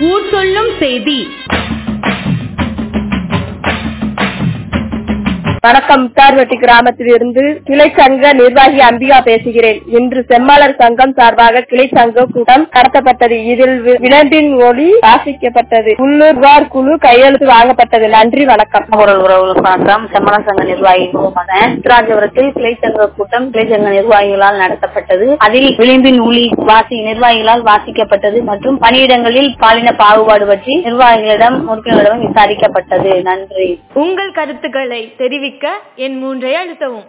ஊர் சொல்லும் செய்தி வணக்கம் முத்தார்வட்டி கிராமத்தில் இருந்து கிளை சங்க நிர்வாகி அம்பிகா பேசுகிறேன் இன்று செம்மாளர் சங்கம் சார்பாக கிளை சங்க கூட்டம் நடத்தப்பட்டது இதில் வி- விளம்பின் ஒளி வாசிக்கப்பட்டது உள்ளூர் புகார் குழு கையெழுத்து வாங்கப்பட்டது நன்றி வணக்கம் குரல் உறவுகளுக்கு வணக்கம் செம்மல சங்க நிர்வாகி மகன் ராஜபுரத்தில் கிளை சங்க கூட்டம் கிளை சங்க நிர்வாகிகளால் நடத்தப்பட்டது அதில் விளிம்பின் ஊழி வாசி நிர்வாகிகளால் வாசிக்கப்பட்டது மற்றும் பணியிடங்களில் பாலின பாகுபாடு பற்றி நிர்வாகிகளிடம் உறுப்பினர்களிடம் விசாரிக்கப்பட்டது நன்றி உங்கள் கருத்துக்களை தெரிவிக்க என் மூன்றை அழுத்தவும்